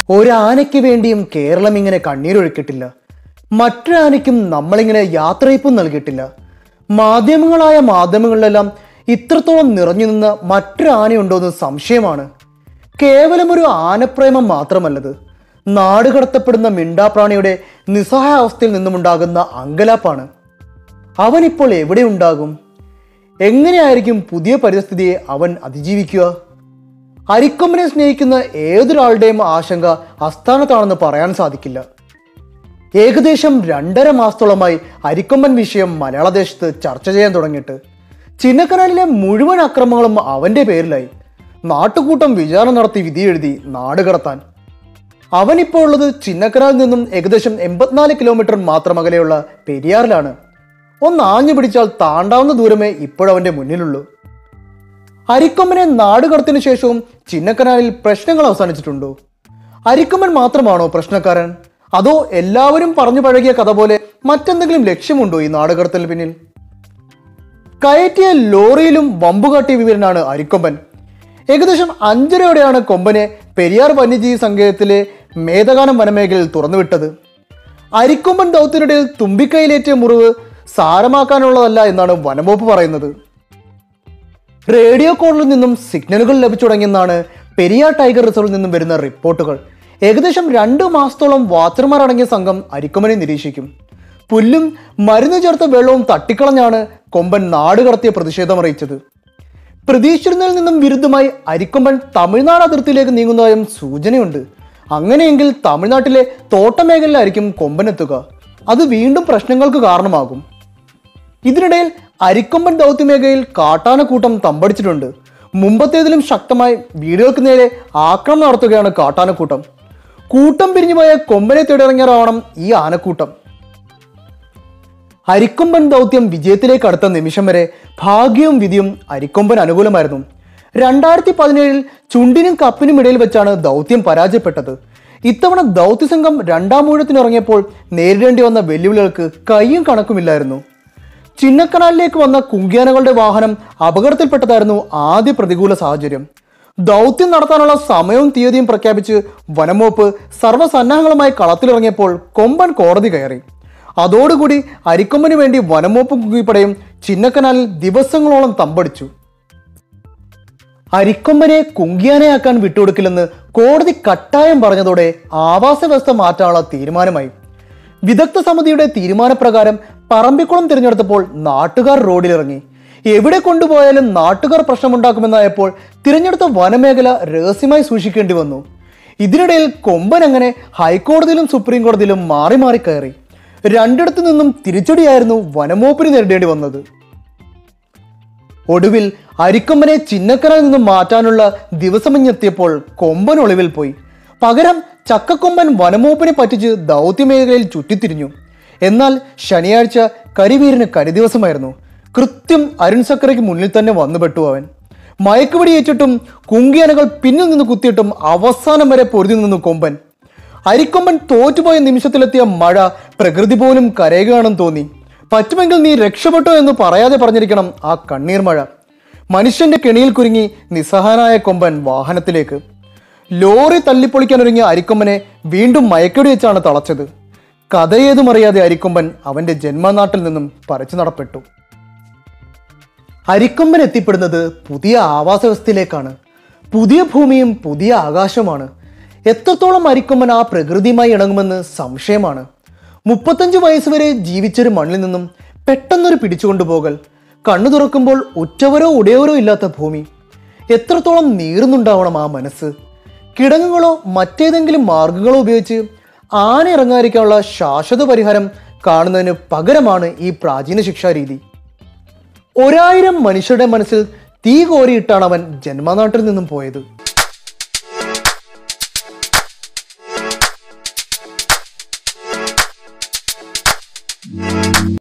ഒരാനയ്ക്ക് വേണ്ടിയും കേരളം ഇങ്ങനെ കണ്ണീരൊഴുക്കിയിട്ടില്ല മറ്റൊരാനയ്ക്കും നമ്മളിങ്ങനെ യാത്രയപ്പും നൽകിയിട്ടില്ല മാധ്യമങ്ങളായ മാധ്യമങ്ങളിലെല്ലാം ഇത്രത്തോളം നിറഞ്ഞു നിന്ന മറ്റൊരു ആനയുണ്ടോ എന്ന് സംശയമാണ് കേവലം ഒരു ആനപ്രേമം മാത്രമല്ലത് നാട് കടത്തപ്പെടുന്ന മിണ്ടാപ്രാണിയുടെ നിസ്സഹായാവസ്ഥയിൽ നിന്നുമുണ്ടാകുന്ന അങ്കലാപ്പാണ് അവനിപ്പോൾ എവിടെ ഉണ്ടാകും എങ്ങനെയായിരിക്കും പുതിയ പരിസ്ഥിതിയെ അവൻ അതിജീവിക്കുക അരിക്കൊമ്പനെ സ്നേഹിക്കുന്ന ഏതൊരാളുടെയും ആശങ്ക അസ്ഥാനത്താണെന്ന് പറയാൻ സാധിക്കില്ല ഏകദേശം രണ്ടര മാസത്തോളമായി അരിക്കൊമ്പൻ വിഷയം മലയാളദേശത്ത് ചർച്ച ചെയ്യാൻ തുടങ്ങിയിട്ട് ചിന്നക്കനാലിലെ മുഴുവൻ അക്രമങ്ങളും അവന്റെ പേരിലായി നാട്ടുകൂട്ടം വിചാരണ നടത്തി വിധിയെഴുതി നാട് കടത്താൻ അവനിപ്പോൾ ഉള്ളത് ചിന്നക്കനാലിൽ നിന്നും ഏകദേശം എൺപത്തിനാല് കിലോമീറ്റർ മാത്രം അകലെയുള്ള പെരിയാറിലാണ് ഒന്ന് ആഞ്ഞു പിടിച്ചാൽ താണ്ടാവുന്ന ദൂരമേ ഇപ്പോഴവന്റെ മുന്നിലുള്ളൂ അരിക്കൊമ്പനെ നാടുകടത്തിന് ശേഷവും ചിന്നക്കനാലിൽ പ്രശ്നങ്ങൾ അവസാനിച്ചിട്ടുണ്ടോ അരിക്കൊമ്പൻ മാത്രമാണോ പ്രശ്നക്കാരൻ അതോ എല്ലാവരും പറഞ്ഞു പഴകിയ കഥ പോലെ മറ്റെന്തെങ്കിലും ലക്ഷ്യമുണ്ടോ ഈ നാടുകടത്തിന് പിന്നിൽ കയറ്റിയ ലോറിയിലും വമ്പുകാട്ടിയ വിവരനാണ് അരിക്കൊമ്പൻ ഏകദേശം അഞ്ചരയോടെയാണ് കൊമ്പനെ പെരിയാർ വന്യജീവി സങ്കേതത്തിലെ മേധകാനം വനമേഖലയിൽ തുറന്നുവിട്ടത് അരിക്കൊമ്പൻ ദൗത്യനിടയിൽ തുമ്പിക്കൈയിലേറ്റിയ മുറിവ് സാരമാക്കാനുള്ളതല്ല എന്നാണ് വനംവകുപ്പ് പറയുന്നത് റേഡിയോ കോളിൽ നിന്നും സിഗ്നലുകൾ ലഭിച്ചു തുടങ്ങിയെന്നാണ് പെരിയാർ ടൈഗർ റിസർവിൽ നിന്നും വരുന്ന റിപ്പോർട്ടുകൾ ഏകദേശം രണ്ടു മാസത്തോളം വാച്ചർമാർ അടങ്ങിയ സംഘം അരിക്കൊമ്പനെ നിരീക്ഷിക്കും പുല്ലും മരുന്ന് ചേർത്ത വെള്ളവും തട്ടിക്കളഞ്ഞാണ് കൊമ്പൻ നാട് കടത്തിയ പ്രതിഷേധം അറിയിച്ചത് പ്രതീക്ഷിച്ചിരുന്നതിൽ നിന്നും വിരുദ്ധമായി അരിക്കൊമ്പൻ തമിഴ്നാട് അതിർത്തിയിലേക്ക് നീങ്ങുന്നതായും സൂചനയുണ്ട് അങ്ങനെയെങ്കിൽ തമിഴ്നാട്ടിലെ തോട്ടമേഖലയിലായിരിക്കും കൊമ്പനെത്തുക അത് വീണ്ടും പ്രശ്നങ്ങൾക്ക് കാരണമാകും ഇതിനിടയിൽ അരിക്കൊമ്പൻ ദൗത്യമേഖലയിൽ കാട്ടാനക്കൂട്ടം തമ്പടിച്ചിട്ടുണ്ട് മുമ്പത്തേതിലും ശക്തമായി വീടുകൾക്ക് നേരെ ആക്രമണം നടത്തുകയാണ് കാട്ടാനക്കൂട്ടം കൂട്ടം പിരിഞ്ഞുപോയ കൊമ്പനെ തേടിറങ്ങിയവരാവണം ഈ ആനക്കൂട്ടം അരിക്കൊമ്പൻ ദൗത്യം വിജയത്തിലേക്ക് അടുത്ത നിമിഷം വരെ ഭാഗ്യവും വിധിയും അരിക്കൊമ്പൻ അനുകൂലമായിരുന്നു രണ്ടായിരത്തി പതിനേഴിൽ ചുണ്ടിനും കപ്പിനും ഇടയിൽ വെച്ചാണ് ദൗത്യം പരാജയപ്പെട്ടത് ഇത്തവണ ദൗത്യസംഘം രണ്ടാം ഊഴത്തിന് ഇറങ്ങിയപ്പോൾ നേരിടേണ്ടി വന്ന വെല്ലുവിളികൾക്ക് കൈയും കണക്കുമില്ലായിരുന്നു ചിന്നക്കനാലിലേക്ക് വന്ന കുങ്കിയാനകളുടെ വാഹനം അപകടത്തിൽപ്പെട്ടതായിരുന്നു ആദ്യ പ്രതികൂല സാഹചര്യം ദൗത്യം നടത്താനുള്ള സമയവും തീയതിയും പ്രഖ്യാപിച്ച് വനംവകുപ്പ് സർവ്വസന്നാഹങ്ങളുമായി കളത്തിലിറങ്ങിയപ്പോൾ കൊമ്പൻ കോടതി കയറി അതോടുകൂടി അരിക്കൊമ്പന് വേണ്ടി വനംവകുപ്പും കുങ്കിപ്പടയും ചിന്നക്കനാലിൽ ദിവസങ്ങളോളം തമ്പടിച്ചു അരിക്കൊമ്പനെ കുങ്കിയാനയാക്കാൻ വിട്ടുകൊടുക്കില്ലെന്ന് കോടതി കട്ടായം പറഞ്ഞതോടെ ആവാസ വ്യവസ്ഥ മാറ്റാനുള്ള തീരുമാനമായി വിദഗ്ധ സമിതിയുടെ തീരുമാനപ്രകാരം പറമ്പിക്കുളം തിരഞ്ഞെടുത്തപ്പോൾ നാട്ടുകാർ റോഡിലിറങ്ങി എവിടെ കൊണ്ടുപോയാലും നാട്ടുകാർ പ്രശ്നമുണ്ടാക്കുമെന്നായപ്പോൾ തിരഞ്ഞെടുത്ത വനമേഖല രഹസ്യമായി സൂക്ഷിക്കേണ്ടി വന്നു ഇതിനിടയിൽ കൊമ്പൻ അങ്ങനെ ഹൈക്കോടതിയിലും സുപ്രീം കോടതിയിലും മാറി മാറി കയറി രണ്ടിടത്തു നിന്നും തിരിച്ചടിയായിരുന്നു വനംവകുപ്പിന് നേരിടേണ്ടി വന്നത് ഒടുവിൽ അരിക്കൊമ്പനെ ചിന്നക്കരയിൽ നിന്നും മാറ്റാനുള്ള ദിവസമഞ്ഞെത്തിയപ്പോൾ കൊമ്പൻ ഒളിവിൽ പോയി പകരം ചക്കക്കൊമ്പൻ വനംവകുപ്പിനെ പറ്റിച്ച് ദൗത്യമേഖലയിൽ ചുറ്റിത്തിരിഞ്ഞു എന്നാൽ ശനിയാഴ്ച കരിവീരന് കരിദിവസമായിരുന്നു കൃത്യം അരുൺ സക്കറയ്ക്ക് മുന്നിൽ തന്നെ വന്നുപെട്ടു അവൻ മയക്കുപിടി ഏറ്റിട്ടും കുങ്കിയാനകൾ പിന്നിൽ നിന്ന് കുത്തിയിട്ടും അവസാനം വരെ പൊരുതി നിന്നു കൊമ്പൻ അരിക്കൊമ്പൻ തോറ്റുപോയ നിമിഷത്തിലെത്തിയ മഴ പ്രകൃതി പോലും കരയുകയാണെന്ന് തോന്നി പറ്റുമെങ്കിൽ നീ രക്ഷപ്പെട്ടോ എന്ന് പറയാതെ പറഞ്ഞിരിക്കണം ആ കണ്ണീർ മഴ മനുഷ്യന്റെ കെണിയിൽ കുരുങ്ങി നിസ്സഹായനായ കൊമ്പൻ വാഹനത്തിലേക്ക് ലോറി തല്ലിപ്പൊളിക്കാൻ ഒരുങ്ങിയ അരിക്കൊമ്പനെ വീണ്ടും മയക്കടി വെച്ചാണ് തളച്ചത് കഥയേതും അറിയാതെ അരിക്കൊമ്പൻ അവന്റെ ജന്മനാട്ടിൽ നിന്നും പറിച്ചു നടപ്പെട്ടു അരിക്കൊമ്പൻ എത്തിപ്പെടുന്നത് പുതിയ ആവാസ വ്യവസ്ഥയിലേക്കാണ് പുതിയ ഭൂമിയും പുതിയ ആകാശവുമാണ് എത്രത്തോളം അരിക്കൊമ്പൻ ആ പ്രകൃതിയുമായി ഇണങ്ങുമെന്ന് സംശയമാണ് മുപ്പത്തഞ്ച് വയസ്സ് വരെ ജീവിച്ചൊരു മണ്ണിൽ നിന്നും പെട്ടെന്നൊരു പിടിച്ചുകൊണ്ടുപോകൽ കണ്ണു തുറക്കുമ്പോൾ ഉറ്റവരോ ഉടയവരോ ഇല്ലാത്ത ഭൂമി എത്രത്തോളം നീറുന്നുണ്ടാവണം ആ മനസ്സ് കിടങ്ങുകളോ മറ്റേതെങ്കിലും മാർഗങ്ങളോ ഉപയോഗിച്ച് ആന ഇറങ്ങാതിരിക്കാനുള്ള ശാശ്വത പരിഹാരം കാണുന്നതിന് പകരമാണ് ഈ പ്രാചീന ശിക്ഷാരീതി ഒരായിരം മനുഷ്യരുടെ മനസ്സിൽ തീ കോരിയിട്ടാണ് അവൻ ജന്മനാട്ടിൽ നിന്നും പോയത്